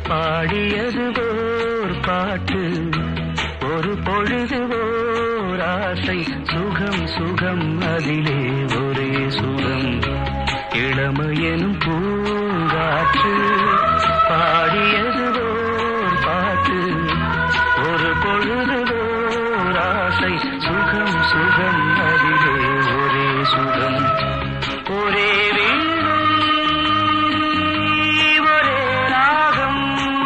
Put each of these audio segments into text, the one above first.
பாடியது ஓர் பாட்டு ஒரு பொழுது ஓர் ஆசை சுகம் சுகம் அதிலே ஒரே சுகம் இளமையெனும் பூங்காற்று பாடியது ஓர் பாட்டு ஒரு பொழுது ஓர் ஆசை சுகம் சுகம் அதிலே ஒரே சுகம் ஒரே வீணை, ஒரே ராகம்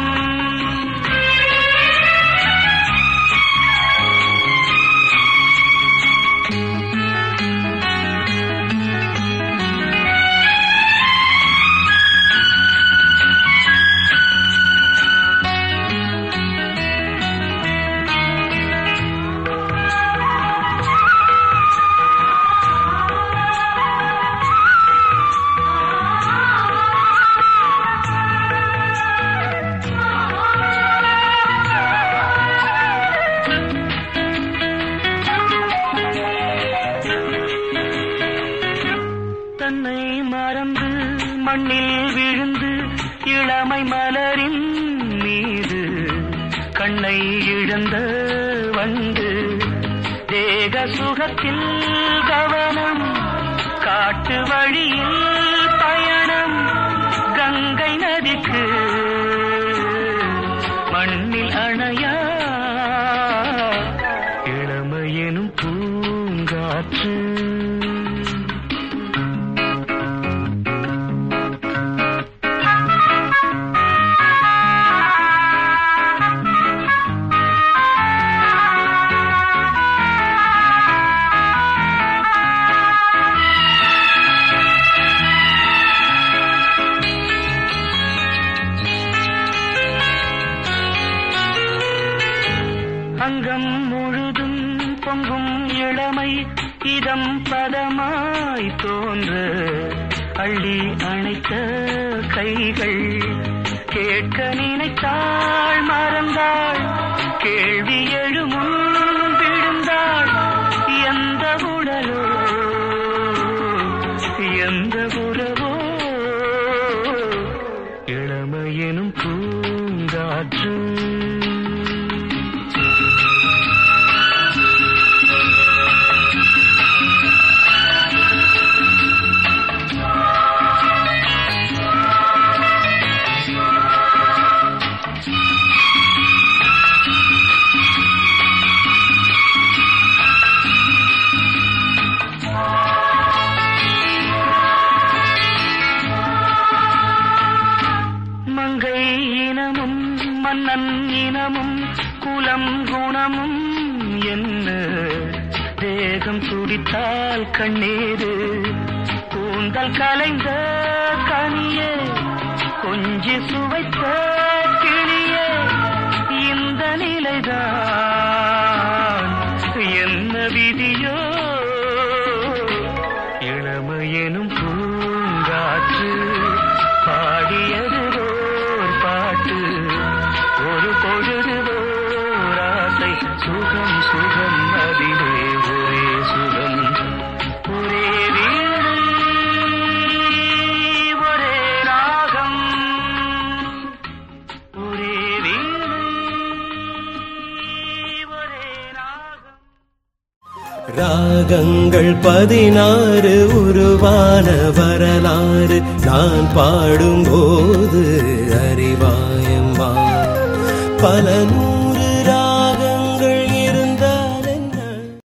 தன்னை மறந்து மண்ணில் விழுந்து இளமை மலரின் மீது கண்ணை இழந்த வந்து தேக சுகத்தில் கவனம் காட்டு வழியில் பயணம் கங்கை நதிக்கு மண்ணில் அணையா இளமையெனும் பூங்காற்று அங்கம் முழுதும் பொங்கும் இளமை இதம் பதமாய் தோன்ற அள்ளி அணைத்த கைகள் கேட்க நினைத்தாள் மறந்தாள் கேள்வி எழுமுன் விழுந்தாள் எந்த உடலோ எந்த உறவோ இளமையெனும் பூங்காற்று மங்கை இனமும் மன்னன் இனமும் குலம் குணமும் என்ன தேகம் துடித்தால் கண்ணீரு கூந்தல் கலைந்த கனியே கொஞ்சி சுவைத்த கிளியே இந்த நிலைதான் என்ன விதியோ இளமையெனும் பூங்காற்று பாடியது ஓர் பாட்டு ஒரு பொழுது ஓர் ஆசை சுகம் சுகம் அதிலே ஒரே சுகம் ஒரே வீணை, ஒரே ராகம் ஒரே வீணை, ஒரே ராகம் ராகங்கள் பதினாறு உருவான வரலாறு நான் பாடும்போது அறிவாயம்மா பல நூறு